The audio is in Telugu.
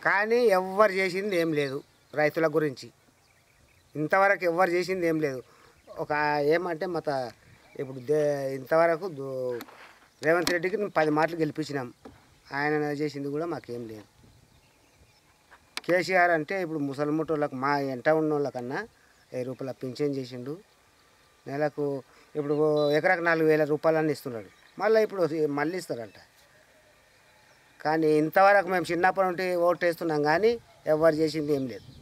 కానీ ఎవ్వరు చేసింది ఏం లేదు రైతుల గురించి ఇంతవరకు ఎవ్వరు చేసింది ఏం లేదు ఒక ఏమంటే మత ఇప్పుడు దే ఇంతవరకు దో- రేవంత్ రెడ్డికి మేము పది మాటలు గెలిపించినాం ఆయన చేసింది కూడా మాకేం లేదు కేసీఆర్ అంటే ఇప్పుడు ముసలిముట్టోళ్ళకి మా ఎంట ఉన్న వాళ్ళకన్నా వెయ్యి రూపాయల పింఛన్ చేసిండు నెలకు ఇప్పుడు ఎకరాకు నాలుగు వేల రూపాయలన్నీ ఇస్తున్నాడు మళ్ళీ ఇప్పుడు మళ్ళీ ఇస్తారంట కానీ ఇంతవరకు మేము చిన్నప్పటి నుండి ఓటు వేస్తున్నాం కానీ ఎవరు చేసింది ఏం లేదు